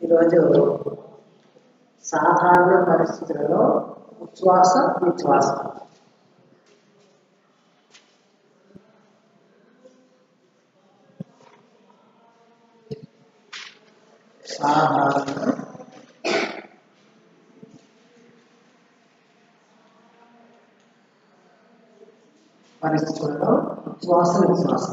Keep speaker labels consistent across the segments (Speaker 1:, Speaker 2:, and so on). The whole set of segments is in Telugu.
Speaker 1: ఈరోజు సాధారణ పరిస్థితులలో ఉచ్ఛ్వాస నిశ్వాస సాధారణ పరిస్థితులలో ఉచ్ఛ్వాస నిశ్వాస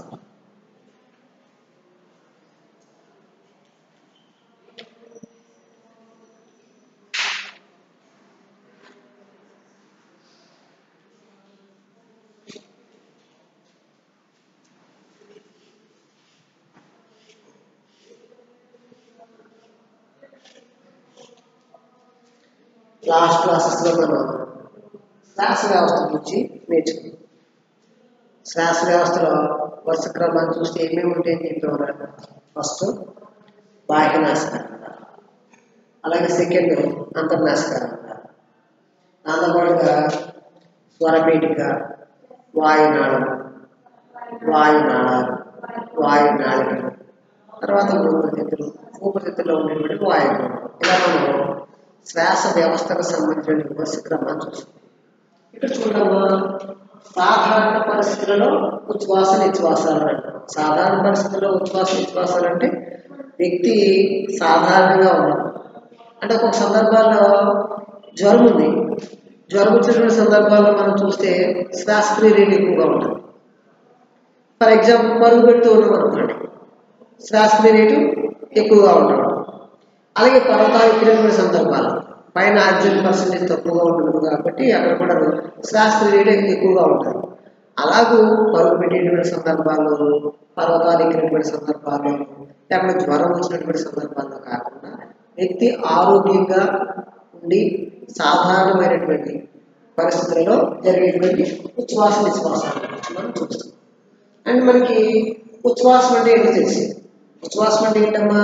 Speaker 1: లాస్ట్ క్లాసెస్లో మనం శ్వాస వ్యవస్థ గురించి నేర్చుకున్నాం శ్వాస వ్యవస్థలో వరుస క్రమాన్ని చూస్తే ఏమేమి ఉంటాయని చెప్పేవారు ఫస్ట్ బాహ్యనాశకాలు అంటారు అలాగే సెకండ్ అంతర్నాశకాలు అంటారు దాంతోపాటుగా స్వరపేటిక వాయునాళం వాయునాళాలు వాయునాళికలు తర్వాత ఊపిరితిత్తులు ఊపిరితిత్తుల్లో ఉండేటువంటి వాయువు ఇలా మనం శ్వాస వ్యవస్థకు సంబంధించిన వరుస క్రమాన్ని చూస్తాం ఇక్కడ చూడమ్మా సాధారణ పరిస్థితులలో ఉచ్ఛ్వాస నిశ్వాసాలు అంటాం సాధారణ పరిస్థితుల్లో ఉచ్ఛ్వాస నిశ్వాసాలు అంటే వ్యక్తి సాధారణంగా ఉన్నాడు అంటే ఒక్కొక్క సందర్భాల్లో జ్వరం ఉంది జ్వరం వచ్చినటువంటి సందర్భాల్లో మనం చూస్తే శ్వాస క్రియ రేట్ ఎక్కువగా ఉంటుంది ఫర్ ఎగ్జాంపుల్ పరుగు పెడుతూ ఉన్నాం అనుకోండి శ్వాస క్రియ రేటు ఎక్కువగా ఉండడం అలాగే పర్వతాలు ఎక్కినటువంటి సందర్భాలు పైన ఆక్సిజన్ పర్సెంటేజ్ తక్కువగా ఉంటుంది కాబట్టి అక్కడ కూడా శ్వాస రేట్ ఎక్కువగా ఉంటుంది అలాగూ పరుగు పెట్టేటువంటి సందర్భాలు పర్వతాలు ఎక్కినటువంటి సందర్భాలు లేకపోతే జ్వరం వచ్చినటువంటి సందర్భాల్లో కాకుండా వ్యక్తి ఆరోగ్యంగా ఉండి సాధారణమైనటువంటి పరిస్థితులలో జరిగేటువంటి ఉచ్ఛ్వాస నిశ్వాసాలు మనం చూస్తాం అండ్ మనకి ఉచ్ఛ్వాసం అంటే ఏంటో తెలిసి ఉచ్ఛ్వాసం అంటే ఏంటమ్మా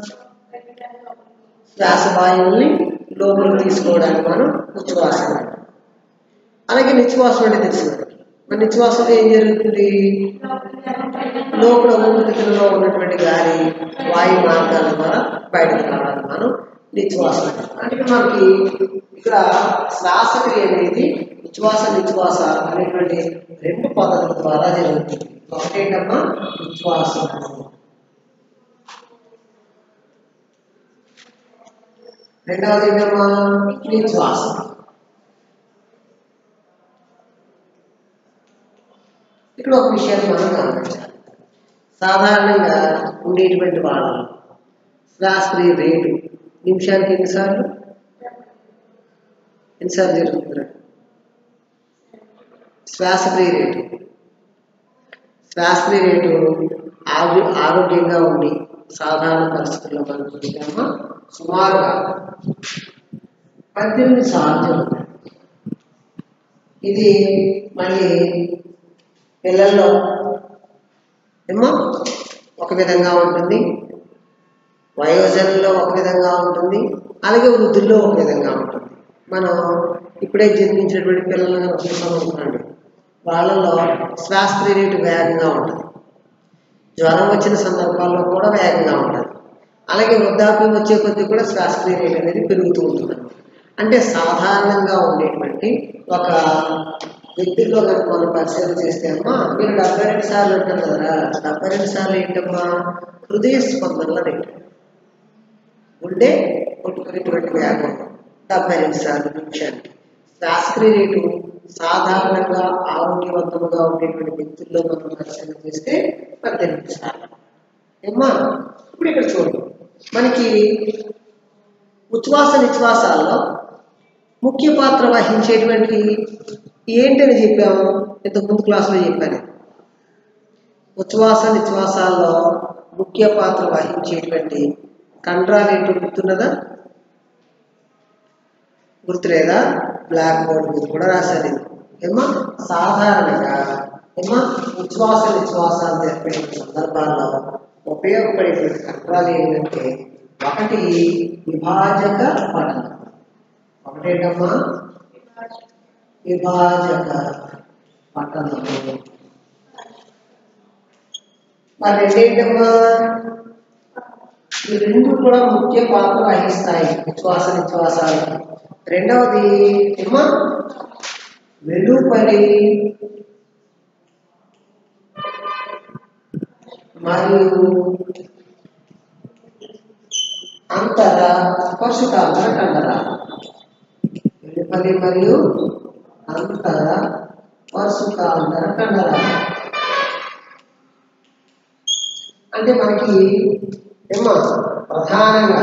Speaker 1: శ్వాస వాయువుల్ని లోపలికి తీసుకోవడానికి మనం ఉచ్ఛ్వాసం అంటాం అలాగే నిశ్వాసం అంటే తెలుసు మనకి మన నిశ్వాసంలో ఏం జరుగుతుంది లోపల ఊపిరితిత్తులలో ఉన్నటువంటి గాలి వాయు మార్గాల ద్వారా బయటకు రావడానికి మనం నిశ్వాసం అంటాం అంటే మనకి ఇక్కడ శ్వాసక్రియ అనేది ఉచ్ఛ్వాస నిశ్వాస అనేటువంటి రెండు పద్ధతుల ద్వారా జరుగుతుంది ఒకటేంటమ్మా ఉచ్ఛ్వాసం రెండవది ఏంటమ్మా నిశ్వాసం ఇక్కడ ఒక విషయాన్ని మనం గమనించాలి సాధారణంగా ఉండేటువంటి వాళ్ళు శ్వాసక్రియ రేటు నిమిషానికి ఎన్నిసార్లు ఎన్నిసార్లు జరుగుతుంది శ్వాసక్రియ రేటు శ్వాసక్రియ రేటు ఆరో ఆరోగ్యంగా ఉండి సాధారణ పరిస్థితుల్లో మనం చూసామా సుమారుగా పద్దెనిమిది సార్లు జరుగుతుంది ఇది మళ్ళీ పిల్లల్లో ఏమో ఒక విధంగా ఉంటుంది వయోజనుల్లో ఒక విధంగా ఉంటుంది అలాగే వృద్ధుల్లో ఒక విధంగా ఉంటుంది మనం ఇప్పుడే జన్మించినటువంటి పిల్లలను చూసామనుకోండి వాళ్ళలో శ్వాసక్రియ రేటు వేగంగా ఉంటుంది జ్వరం వచ్చిన సందర్భాల్లో కూడా వేగంగా ఉంటుంది అలాగే వృద్ధాప్యం వచ్చే కొద్దీ కూడా శ్వాసక్రియ రేట్ అనేది పెరుగుతూ ఉంటుంది అంటే సాధారణంగా ఉండేటువంటి ఒక వ్యక్తిలో కనుక మనం పరిశీలన చేస్తే అమ్మా మీరు డెబ్బై రెండు సార్లు అంటారు కదా డెబ్బై రెండు సార్లు ఏంటమ్మా హృదయ స్పందనల రేటు గుండె కొట్టుకునేటువంటి వేగం డెబ్బై రెండు సార్లు నిమిషానికి శ్వాసక్రియ రేటు సాధారణంగా ఆరోగ్యవంతంగా ఉండేటువంటి వ్యక్తుల్లో మనం పరిశీలన చేస్తే పద్దెనిమిది సార్లు ఏమ్మా ఇప్పుడు ఇక్కడ చూడండి మనకి ఉచ్ఛ్వాస నిశ్వాసాల్లో ముఖ్య పాత్ర వహించేటువంటి ఏంటని చెప్పాము ఇంతకు ముందు క్లాసులో చెప్పాను ఉచ్ఛ్వాస నిశ్వాసాల్లో ముఖ్య పాత్ర వహించేటువంటి కండరాలు ఏంటో గుర్తున్నదా గుర్తులేదా బ్లాక్ బోర్డ్ మీద కూడా రాశారు ఏమో సాధారణంగా ఏమో ఉచ్ఛ్వాస నిశ్వాసాలు జరిపే సందర్భాల్లో ఉపయోగపడేటువంటి కండరాలు ఏంటంటే ఒకటి విభాజక పటం ఒకటేటమ్మా విభాజక పట్టణము మరి రెండేంటమ్మా ఈ రెండు కూడా ముఖ్య పాత్ర వహిస్తాయి ఉచ్ఛ్వాస నిశ్వాసాలు రెండవది ఏమో వెలుపలి మరియు అంతర పశుకాంతర కండర వెలుపలి మరియు అంతర పశుకాంతర కండర అంటే మనకి ఏమో ప్రధానంగా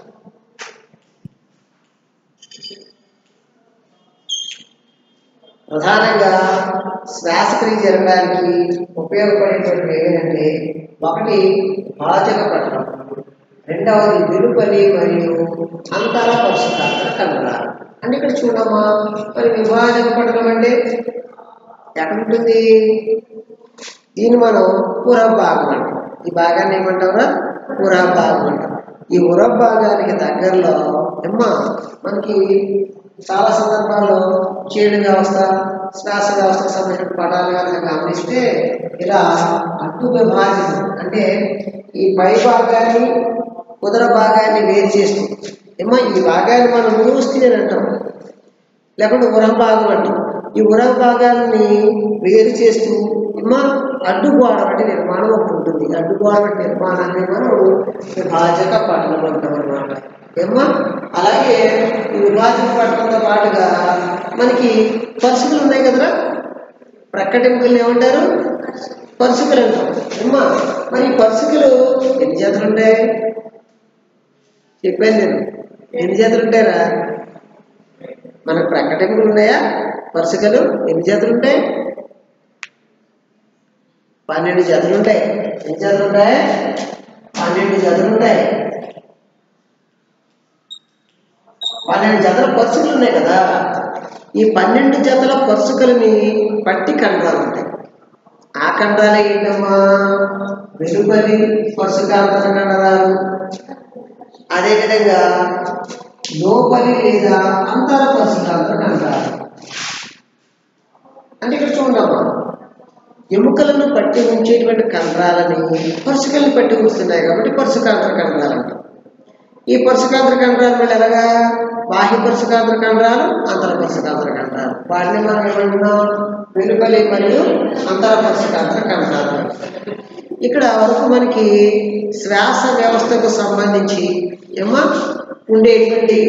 Speaker 1: ప్రధానంగా శ్వాసక్రియ జరగడానికి ఉపయోగపడేటువంటివి ఏంటంటే ఒకటి పాచక పట్టణం రెండవది వెలుపలి మరియు అంతర పరుషకాంతర కండరాలు అంటే ఇక్కడ చూడమ్మా మరి విభాజక పట్టణం అంటే ఎక్కడ ఉంటుంది దీన్ని మనం పుర భాగం అంటాం ఈ భాగాన్ని ఏమంటారా పుర భాగం అంటాం ఈ ఉర భాగానికి దగ్గరలో అమ్మ మనకి చాలా సందర్భాల్లో చీడు వ్యవస్థ శ్వాస వ్యవస్థకు సంబంధించిన పటాలు కనుక గమనిస్తే ఇలా అడ్డు విభాజన అంటే ఈ పై భాగాన్ని ఉదర భాగాన్ని వేరు చేస్తూ ఏమో ఈ భాగాన్ని మనం మూస్తి అని అంటాం లేకుంటే ఉరం భాగం అంటాం ఈ ఉరం భాగాన్ని వేరు చేస్తూ ఏమో అడ్డుగోడ వంటి నిర్మాణం ఒకటి ఉంటుంది ఈ అడ్డుగోడ వంటి నిర్మాణాన్ని మనం విభాజక పట్టణం అంటాం అనమాట ఏమో అలాగే ఈ విభాజక పట్టణంతో పాటుగా మనకి పరుసుకులు ఉన్నాయి కదరా ప్రక్కటింపులు ఏమంటారు పరుసుకులు అంటాం ఏమ్మా మరి ఈ పరుసుకులు ఎన్ని జాతులు ఉంటాయి చెప్పాను నేను ఎన్ని జాతులు ఉంటాయరా మనకు ప్రకటింపులు ఉన్నాయా పరుసకలు ఎన్ని జాతులు ఉంటాయి పన్నెండు జతలు ఉంటాయి ఎన్ని జతలు ఉంటాయి పన్నెండు జతలు ఉంటాయి పన్నెండు జతల పరుసుకలు ఉన్నాయి కదా ఈ పన్నెండు జతల పరుసుకలని పట్టి కండరాలు ఉంటాయి ఆ కండరాలు ఏంటమ్మా వెలుపలి పరుసుకాంతర కండరాలు అదేవిధంగా లోపలి లేదా అంతర పరుసుకాంతర కండరాలు అంటే ఇక్కడ చూడమ్మా ఎముకలను పట్టి ఉంచేటువంటి కండరాలని పరుసుకలను పట్టి ఉంచుతున్నాయి కాబట్టి పరుసుకాంతర కండరాలు అంటాం ఈ పరుసుకాంతర కండరాలు మళ్ళీ ఎలాగా బాహ్య పరుసుకాంతర కండరాలు అంతర పరుసుకాంతర కండరాలు వాటిని మనం ఏమంటున్నాం వెలుపలి మరియు అంతర పరుసుకాంతర కండరాలు ఇక్కడ వరకు మనకి శ్వాస వ్యవస్థకు సంబంధించి ఏమో ఉండేటువంటి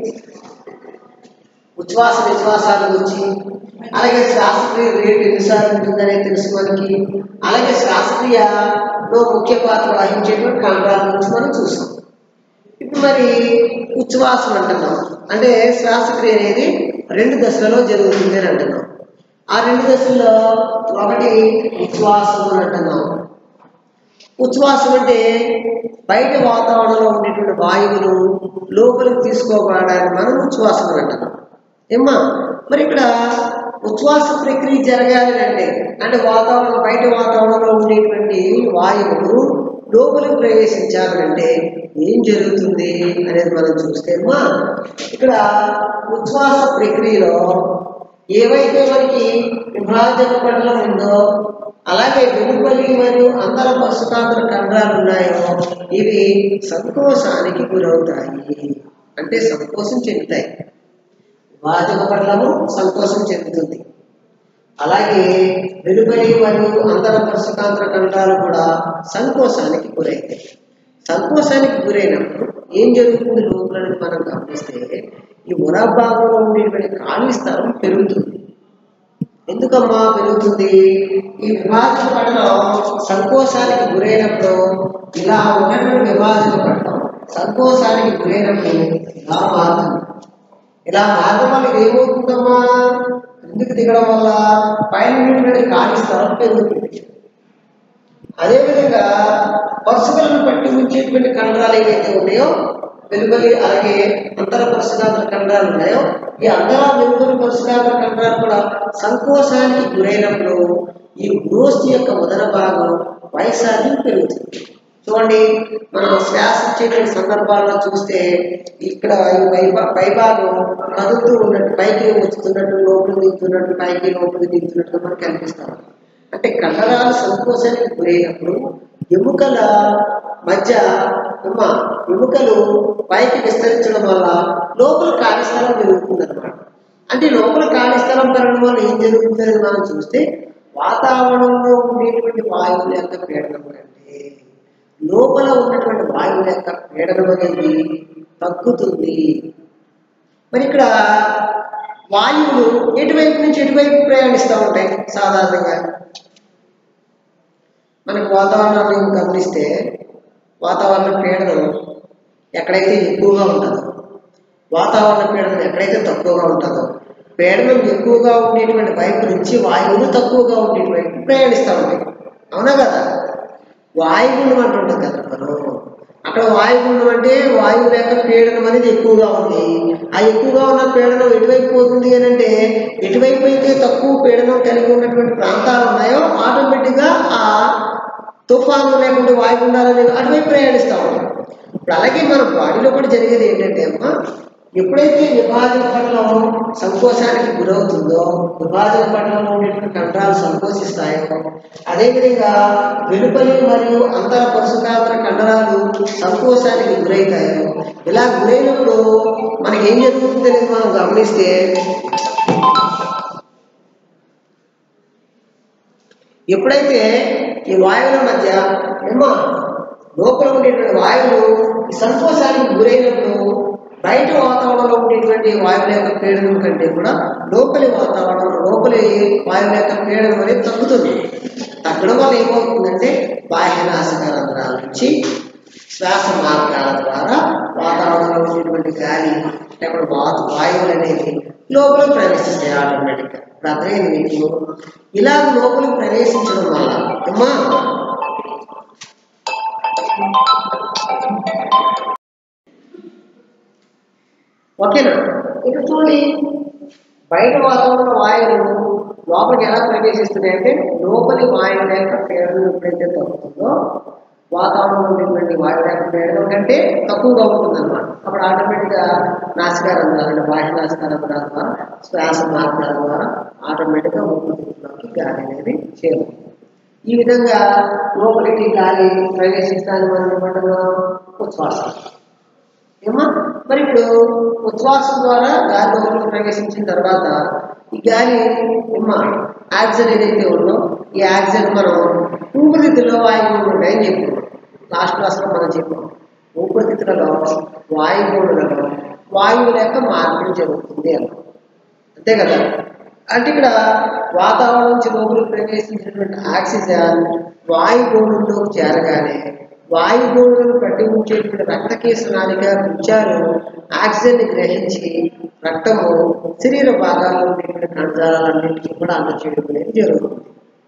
Speaker 1: ఉచ్ఛ్వాస నిశ్వాసాల గురించి అలాగే శ్వాసక్రియ రేటు ఎన్నిసార్లు ఉంటుందనేది తెలుసు మనకి అలాగే శ్వాసక్రియలో ముఖ్య పాత్ర వహించేటువంటి కండరాల గురించి మనం చూసాం ఇప్పుడు మరి ఉచ్ఛ్వాసం అంటున్నాం అంటే శ్వాసక్రియ అనేది రెండు దశలలో జరుగుతుంది అని అంటున్నాం ఆ రెండు దశల్లో ఒకటి ఉచ్ఛ్వాసం అని అంటున్నాం ఉచ్ఛ్వాసం అంటే బయట వాతావరణంలో ఉండేటువంటి వాయువులు లోపలికి తీసుకోబడడానికి మనం ఉచ్ఛ్వాసం అని అంటున్నాం ఏమ్మా మరి ఇక్కడ ఉచ్ఛ్వాస ప్రక్రియ జరగాలి అంటే అంటే వాతావరణం బయట వాతావరణంలో ఉండేటువంటి వాయువులు లోపలికి ప్రవేశించాలంటే ఏం జరుగుతుంది అనేది మనం చూస్తే అమ్మా ఇక్కడ ఉచ్ఛ్వాస ప్రక్రియలో ఏవైతే మనకి విభాజక పటలం ఉందో అలాగే వెలుపలి మరియు అంతర పశుకాంతర కండరాలు ఉన్నాయో ఇవి సంకోచానికి గురవుతాయి అంటే సంకోచం చెందుతాయి వాచక పట్లము సంతోషం చెందుతుంది అలాగే వెలుపలి మరియు అంతర పరుషకాంతర కండరాలు కూడా సంకోచానికి గురవుతాయి సంకోచానికి గురైనప్పుడు ఏం జరుగుతుంది లోపలని మనం గమనిస్తే ఈ ఉర భాగంలో ఉండేటువంటి ఖాళీ స్థలం పెరుగుతుంది ఎందుకమ్మా పెరుగుతుంది ఈ విభాజక పట్టణం సంకోచానికి గురైనప్పుడు ఇలా ఉన్నటువంటి విభాజక పట్టణం సంకోచానికి గురైనప్పుడు ఇలా మారుతుంది ఇలా మారడం వల్ల ఇది ఏమవుతుందమ్మా ఎందుకు దిగడం వల్ల పైన ఉన్నటువంటి ఖాళీ స్థలం పెరుగుతుంది అదేవిధంగా పరుసుకలను పట్టి ఉంచేటువంటి కండరాలు ఏవైతే ఉన్నాయో వెలుపలి అలాగే అంతర పరుసుకాంతర కండరాలు ఉన్నాయో ఈ అంతర వెలుపలి పరుసుకాంతర కండరాలు కూడా సంకోచానికి గురైనప్పుడు ఈ గ్రోస్త్ యొక్క ఉదర భాగం వైశాల్యం పెరుగుతుంది చూడండి మనం శ్వాస ఇచ్చేటువంటి సందర్భాల్లో చూస్తే ఇక్కడ ఈ పై పైభాగం కదులుతూ ఉన్నట్టు పైకి వచ్చుతున్నట్టు లోపలికి దిగుతున్నట్టు పైకి లోపలికి దిగుతున్నట్టు మనకు కనిపిస్తాం అంటే కండరాలు సంకోచానికి గురైనప్పుడు ఎముకల మధ్య అమ్మా ఎముకలు పైకి విస్తరించడం వల్ల లోపల ఖాళీ స్థలం పెరుగుతుంది అనమాట అంటే లోపల ఖాళీ స్థలం పెరగడం వల్ల ఏం జరుగుతుందని మనం చూస్తే వాతావరణంలో ఉండేటువంటి వాయువుల యొక్క పీడనం కంటే లోపల ఉన్నటువంటి వాయువుల యొక్క పీడనం అనేది తగ్గుతుంది మరి ఇక్కడ వాయువులు ఎటువైపు నుంచి ఎటువైపు ప్రయాణిస్తూ ఉంటాయి సాధారణంగా మనకు వాతావరణాన్ని గమనిస్తే వాతావరణ పీడనం ఎక్కడైతే ఎక్కువగా ఉంటుందో వాతావరణ పీడనం ఎక్కడైతే తక్కువగా ఉంటుందో పీడనం ఎక్కువగా ఉండేటువంటి వైపు నుంచి వాయువులు తక్కువగా ఉండేటువంటి వైపు ప్రయాణిస్తూ ఉంటాయి అవునా కదా వాయుగుండం అంటుంటాం కదా మనం అక్కడ వాయుగుండం అంటే వాయువు యొక్క పీడనం అనేది ఎక్కువగా ఉంది ఆ ఎక్కువగా ఉన్న పీడనం ఎటువైపు పోతుంది అని అంటే ఎటువైపు అయితే తక్కువ పీడనం కలిగి ఉన్నటువంటి ప్రాంతాలు ఉన్నాయో ఆటోమేటిక్గా ఆ తుఫాను లేకుంటే వాయుగుండాలు అనేవి అటువైపు ప్రయాణిస్తూ ఉంటాయి ఇప్పుడు అలాగే మన బాడీలో కూడా జరిగేది ఏంటంటే అమ్మా ఎప్పుడైతే విభాజన పటలం సంకోచానికి గురవుతుందో విభాజన పటలంలో ఉండేటువంటి కండరాలు సంకోచిస్తాయో అదేవిధంగా వెలుపలి మరియు అంతర పరుసుకాంతర కండరాలు సంకోచానికి గురవుతాయో ఇలా గురైనప్పుడు మనకి ఏం జరుగుతుంది అనేది మనం గమనిస్తే ఎప్పుడైతే ఈ వాయువుల మధ్య ఏమో లోపల ఉండేటువంటి వాయువులు ఈ సంకోచానికి గురైనప్పుడు బయట వాతావరణంలో ఉండేటువంటి వాయువుల యొక్క పీడనం కంటే కూడా లోపలి వాతావరణంలో లోపలి వాయువుల యొక్క పీడనం అనేది తగ్గుతుంది తగ్గడం వల్ల ఏమవుతుందంటే బాహ్యనాశక రంధ్రాల నుంచి శ్వాస మార్గాల ద్వారా వాతావరణంలో ఉండేటువంటి గాలి లేకపోతే వాత వాయువులు అనేవి లోపల ప్రవేశిస్తాయి ఆటోమేటిక్గా ఇప్పుడు అర్థమైంది మీకు ఇలా లోపలికి ప్రవేశించడం వల్ల అమ్మా ఓకేనా ఇక్కడ చూడండి బయట వాతావరణ వాయువులు లోపలికి ఎలా ప్రవేశిస్తున్నాయి అంటే లోపలి వాయువుల యొక్క పీడనం ఎప్పుడైతే తగ్గుతుందో వాతావరణంలో ఉండేటువంటి వాయువుల యొక్క పీడనం కంటే తక్కువగా ఉంటుంది అనమాట అప్పుడు ఆటోమేటిక్గా నాసికా రంధ్రాలు అంటే బాహ్య నాసికా రంధ్రాల ద్వారా శ్వాస మార్గాల ద్వారా ఆటోమేటిక్గా ఊపిరితిత్తులోకి గాలి అనేది చేరుతుంది ఈ విధంగా లోపలికి గాలి ప్రవేశించడానికి మనం ఏమంటున్నాం ఉచ్ఛ్వాసం ఏమా మరి ఇప్పుడు ఉచ్ఛ్వాసం ద్వారా గాలి లోపలికి ప్రవేశించిన తర్వాత ఈ గాలి ఏమా ఆక్సిజన్ ఏదైతే ఉందో ఈ ఆక్సిజన్ మనం ఊపిరితిత్తుల్లో వాయువులు ఉంటాయని చెప్పాం లాస్ట్ క్లాస్లో మనం చెప్పాం ఊపిరితిత్తులలో వాయువులలో వాయువుల యొక్క మార్పిడి జరుగుతుంది అన్నాం అంతే కదా అంటే ఇక్కడ వాతావరణం నుంచి లోపలికి ప్రవేశించినటువంటి ఆక్సిజన్ వాయుగోళంలోకి చేరగానే వాయుగోళులను పట్టి ఉంచేటువంటి రక్తకేశ నాళిక గుచ్చారు ఆక్సిజన్ గ్రహించి రక్తము శరీర భాగాల్లో ఉండేటువంటి కణజాలాలన్నింటినీ కూడా అందచేయడం అనేది జరుగుతుంది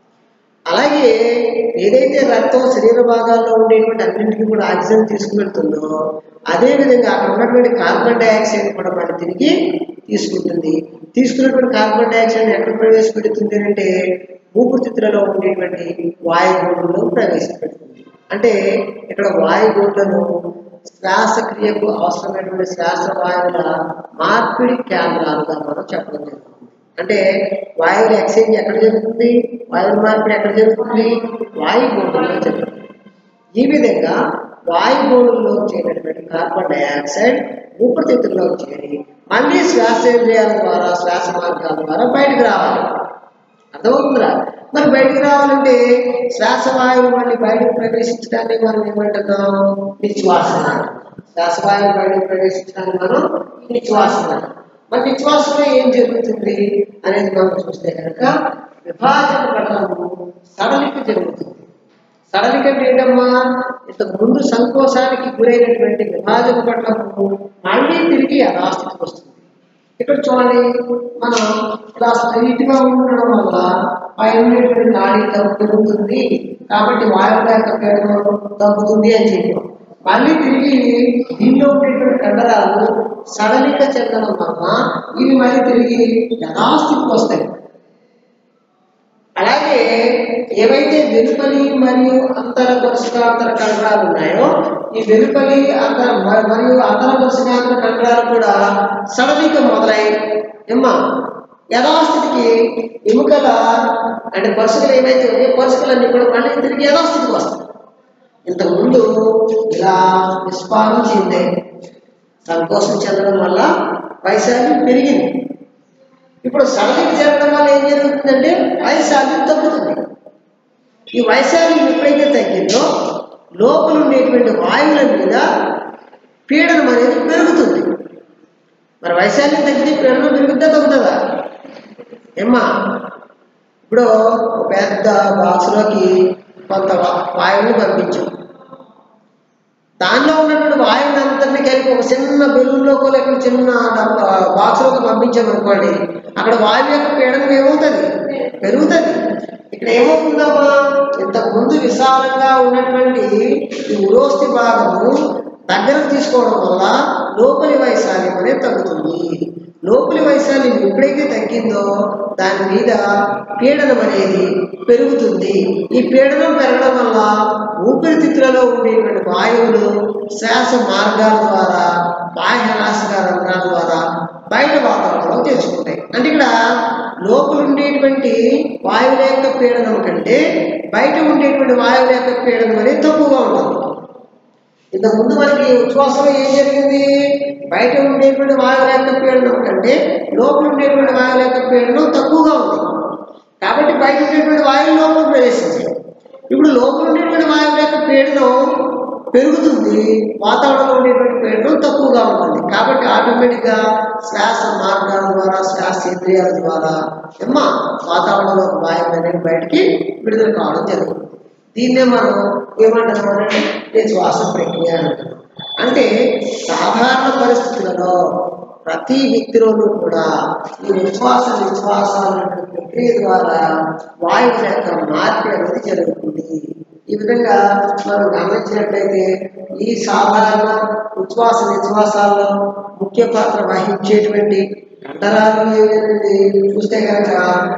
Speaker 1: అలాగే ఏదైతే రక్తం శరీర భాగాల్లో ఉండేటువంటి అన్నింటికి కూడా ఆక్సిజన్ తీసుకువెళ్తుందో అదేవిధంగా అక్కడ ఉన్నటువంటి కార్బన్ డైఆక్సైడ్ కూడా మనం తిరిగి తీసుకుంటుంది తీసుకున్నటువంటి కార్బన్ డైఆక్సైడ్ ఎక్కడ ప్రవేశపెడుతుంది అంటే ఊపిరితిత్తులలో ఉండేటువంటి వాయుగోళంలో ప్రవేశపెడుతుంది అంటే ఇక్కడ వాయుగోళను శ్వాసక్రియకు అవసరమైనటువంటి శ్వాస వాయువుల మార్పిడి కేంద్రాలుగా మనం చెప్పడం జరుగుతుంది అంటే వాయువుల ఎక్స్చేంజ్ ఎక్కడ జరుగుతుంది వాయువుల మార్పిడి ఎక్కడ జరుగుతుంది వాయుగోళంలో జరుగుతుంది ఈ విధంగా వాయుగోళంలో చేరినటువంటి కార్బన్ డైఆక్సైడ్ ఊపిరితిత్తుల్లోకి చేరి మళ్ళీ శ్వాసేంద్రియాల ద్వారా శ్వాస మార్గాల ద్వారా బయటకు రావాలి అర్థమవుతుందిరా మరి బయటికి రావాలంటే శ్వాస వాయువు మళ్ళీ బయటకు ప్రవేశించడాన్ని మనం ఏమంటున్నాం నిశ్వాసన శ్వాస వాయువు బయటకు ప్రవేశించడాన్ని మనం నిశ్వాసన మరి నిశ్వాసంలో ఏం జరుగుతుంది అనేది మనం చూస్తే కనుక విభాజన పటము సడలిక జరుగుతుంది సడలిక అంటే ఏంటమ్మా ఇంతకు ముందు సంకోచానికి గురైనటువంటి విభాజన పటము మళ్ళీ తిరిగి యథాస్థితికి వస్తుంది ఇక్కడ చూడండి మనం ఇలా స్ట్రైట్ గా ఉండడం వల్ల పైన ఉండేటువంటి నాడీ తగ్గు పెరుగుతుంది కాబట్టి వాయువుల యొక్క పీడనం తగ్గుతుంది అని చెప్పాం మళ్ళీ తిరిగి దీనిలో ఉండేటువంటి కండరాలు సడలిక చెందడం వల్ల ఇవి మళ్ళీ తిరిగి యథాస్థితికి వస్తాయి అలాగే ఏవైతే వెలుపలి మరియు అంతర దర్శకాంతర కండరాలు ఉన్నాయో ఈ వెలుపలి అంతర మ- మరియు అంతర దర్శకాంతర కండరాలు కూడా సడలిక మొదలై ఏమ్మా యథాస్థితికి ఎముకల అంటే పరుసుకలు ఏవైతే ఉన్నాయో పరుసుకలన్నీ కూడా మళ్ళీ తిరిగి యథాస్థితికి వస్తాయి ఇంతకుముందు ఇలా నిష్పాదం చెందే సంకోచం చెందడం వల్ల వైశాల్యం పెరిగింది ఇప్పుడు సడలింపు జరగడం వల్ల ఏం జరుగుతుందంటే వైశాల్యం తగ్గుతుంది ఈ వైశాల్యం ఎప్పుడైతే తగ్గిందో లోపల ఉండేటువంటి వాయువుల మీద పీడనం అనేది పెరుగుతుంది మరి వైశాల్యం తగ్గితే పీడనం పెరుగుద్దా తగ్గుతుందా ఏమ్మా ఇప్పుడు ఒక పెద్ద బాక్స్లోకి కొంత వా- వాయువుని పంపించాం దానిలో ఉన్నటువంటి వాయువుని అంతటిని కలిపి ఒక చిన్న బెలూన్లోకో లేకపోతే చిన్న బాక్స్లోకి పంపించామనుకోండి అక్కడ వాయువు యొక్క పీడనం ఏమవుతుంది పెరుగుతుంది ఇక్కడ ఏమవుతుందమ్మా ఇంతకు ముందు విశాలంగా ఉన్నటువంటి ఈ ఉరోస్తి భాగము దగ్గరకు తీసుకోవడం వల్ల లోపలి వైశాల్యం అనేది తగ్గుతుంది లోపలి వైశాల్యం ఎప్పుడైతే తగ్గిందో దాని మీద పీడనం అనేది పెరుగుతుంది ఈ పీడనం పెరగడం వల్ల ఊపిరితిత్తులలో ఉండేటువంటి వాయువులు శ్వాస మార్గాల ద్వారా బాహ్య నాసిక రంధ్రాల ద్వారా బయట వాతావరణంలో తెచ్చుకుంటాయి అంటే ఇక్కడ లోపల ఉండేటువంటి వాయువుల యొక్క పీడనం కంటే బయట ఉండేటువంటి వాయువుల యొక్క పీడనం అనేది తక్కువగా ఉంటుంది ఇంతకు ముందు మనకి ఉచ్ఛ్వాసంలో ఏం జరిగింది బయట ఉండేటువంటి వాయువుల యొక్క పీడనం కంటే లోపల ఉండేటువంటి వాయువుల యొక్క పీడనం తక్కువగా ఉంది కాబట్టి బయట ఉండేటువంటి వాయువు లోపల ప్రవేశించాయి ఇప్పుడు లోపల ఉండేటువంటి వాయువుల యొక్క పీడనం పెరుగుతుంది వాతావరణంలో ఉండేటువంటి పీడనం తక్కువగా ఉంటుంది కాబట్టి ఆటోమేటిక్గా శ్వాస మార్గాల ద్వారా శ్వాస ఇంద్రియాల ద్వారా ఏమ్మా వాతావరణంలో వాయువులు అనేది బయటికి విడుదల కావడం జరుగుతుంది దీన్నే మనం ఏమంటున్నాం అంటే నిశ్వాస ప్రక్రియ అని అంటున్నాం అంటే సాధారణ పరిస్థితులలో ప్రతి వ్యక్తిలోనూ కూడా ఈ ఉచ్ఛ్వాస నిశ్వాసాల యొక్క ప్రక్రియ ద్వారా వాయువుల యొక్క మార్పు అనేది జరుగుతుంది ఈ విధంగా మనం గమనించినట్లయితే ఈ సాధారణ ఉచ్ఛ్వాస నిశ్వాసాల్లో ముఖ్య పాత్ర వహించేటువంటి కండరాలు ఏవేనండి చూస్తే కనుక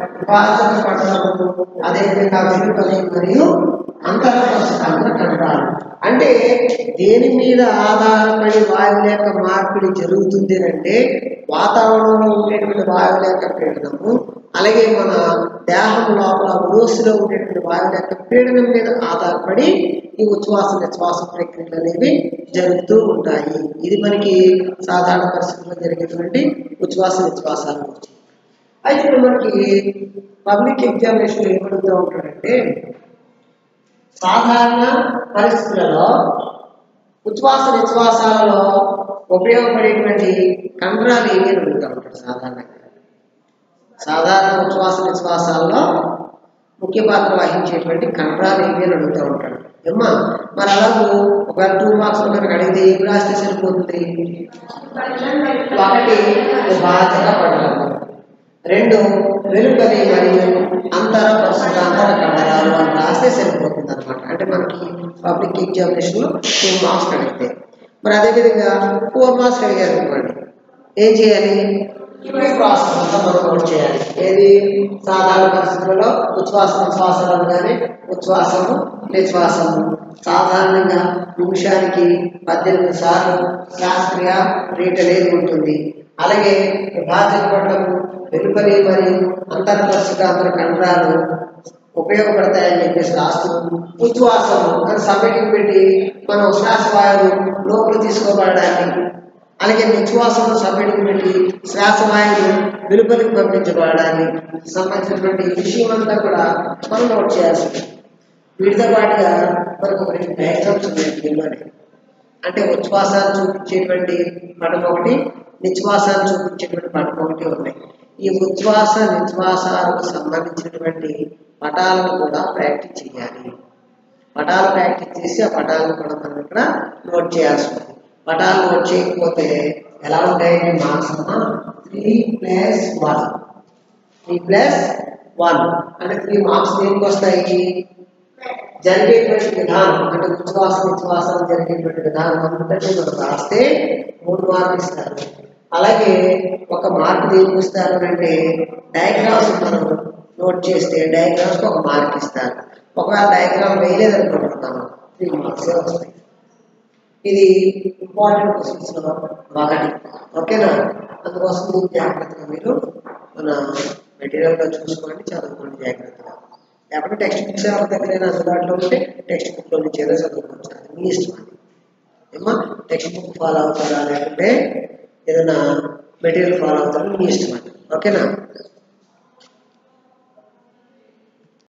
Speaker 1: ఉపాసన పట్టణము అదేవిధంగా వెలుపలి మరియు అంతర్పరిస్థితుల కండరాలు అంటే దేని మీద ఆధారపడి వాయువుల యొక్క మార్పిడి జరుగుతుంది అంటే వాతావరణంలో ఉండేటువంటి వాయువుల యొక్క పీడనము అలాగే మన దేహం లోపల ఉరోసిలో ఉండేటువంటి వాయువుల యొక్క పీడనం మీద ఆధారపడి ఈ ఉచ్ఛ్వాస నిశ్వాస ప్రక్రియలు అనేవి జరుగుతూ ఉంటాయి ఇది మనకి సాధారణ పరిస్థితుల్లో జరిగేటువంటి ఉచ్ఛ్వాస నిశ్వాసాల గురించి అయితే ఇప్పుడు మనకి పబ్లిక్ ఎగ్జామినేషన్ ఏమడుగుతూ ఉంటాడంటే సాధారణ పరిస్థితులలో ఉచ్ఛ్వాస నిశ్వాసాలలో ఉపయోగపడేటువంటి కండరాలు ఏమి అని అడుగుతూ ఉంటాడు సాధారణంగా సాధారణ ఉచ్ఛ్వాస నిశ్వాసాల్లో ముఖ్య పాత్ర వహించేటువంటి కండరాలు ఏమి అని అడుగుతూ ఉంటాడు ఏమ్మా మరి అలాగూ ఒక టూ మార్క్స్ కనుక అడిగితే ఏం రాస్తే సరిపోతుంది ఒకటి బాధ్యత పడడం రెండు వెలుపలి మరియు అంతర ప్రస్తుత అంతర కండరాలు అని రాస్తే సరిపోతుంది అనమాట అంటే మనకి పబ్లిక్ ఎగ్జామినేషన్లో టూ మార్క్స్ అడిగితే మరి అదేవిధంగా ఫోర్ మార్క్స్ అడిగారు అనుకోండి ఏం చేయాలి ఇప్పుడు ఈ ప్రాసెస్ అంతా మనం నోట్ చేయాలి ఏది సాధారణ పరిస్థితుల్లో ఉచ్ఛ్వాస నిశ్వాసాలు అనగానే ఉచ్ఛ్వాసము నిశ్వాసము సాధారణంగా నిమిషానికి పద్దెనిమిది సార్లు శాస్త్రీయ రేట్ అనేది ఉంటుంది అలాగే విభాజన పడటము వెలుపలి మరియు అంతర్పరిస్థితి అంతర కండరాలు ఉపయోగపడతాయని చెప్పేసి రాస్తూ ఉచ్ఛ్వాసం అని సబ్మిటింగ్ పెట్టి మనం శ్వాస వాయువు లోపల తీసుకోబడడానికి అలాగే నిశ్వాసంలో సబ్మిటింగ్ పెట్టి శ్వాస వాయువు వెలుపలికి పంపించబడడానికి సంబంధించినటువంటి విషయం అంతా కూడా మనం నోట్ చేయాల్సి ఉంటుంది. వీటితో పాటుగా మనకు ఒక రెండు డయాగ్రామ్స్ ఉన్నాయి దీనిలోనే అంటే ఉచ్ఛ్వాసాలు చూపించేటువంటి పటం ఒకటి నిశ్వాసాలు చూపించేటువంటి పటం ఒకటి ఉన్నాయి ఈ ఉచ్ఛ్వాస నిశ్వాసాలకు సంబంధించినటువంటి పటాలను కూడా ప్రాక్టీస్ చేయాలి పటాలు ప్రాక్టీస్ చేసి ఆ పటాలను కూడా మనం ఇక్కడ నోట్ చేయాల్సి ఉంటుంది పటాలు నోట్ చేయకపోతే ఎలా ఉంటాయండి మార్క్స్ అమ్మా three plus one three plus one అంటే త్రీ మార్క్స్ దేనికి వస్తాయి జరిగేటువంటి విధానం అంటే ఉచ్ఛ్వాస నిశ్వాసాలు జరిగేటువంటి విధానం అంతటి మనం రాస్తే మూడు మార్కులు ఇస్తారు అలాగే ఒక మార్క్ దేనికి ఇస్తారు అంటే డయాగ్రామ్స్ మనం నోట్ చేస్తే డయాగ్రామ్స్కి ఒక మార్క్ ఇస్తారు ఒకవేళ డయాగ్రామ్ వేయలేదనుకుంటున్నాము త్రీ మార్క్స్ వస్తాయి ఇది ఇంపార్టెంట్ క్వశ్చన్స్ లో ఒకటి ఓకేనా అందుకోసం మీరు జాగ్రత్తగా మీరు మన మెటీరియల్లో చూసుకోండి చదువుకోండి జాగ్రత్తగా లేకపోతే టెక్స్ట్ బుక్స్ ఎవరి దగ్గరైనా అందుబాటులో ఉంటే టెక్స్ట్ బుక్లో నుంచి ఏదో చదువుకోవచ్చు అది మీ ఇష్టం అది ఏమో టెక్స్ట్ బుక్ ఫాలో అవుతారా లేకుంటే ఏదైనా మెటీరియల్ ఫాలో అవుతారా మీ ఇష్టం అది ఓకేనా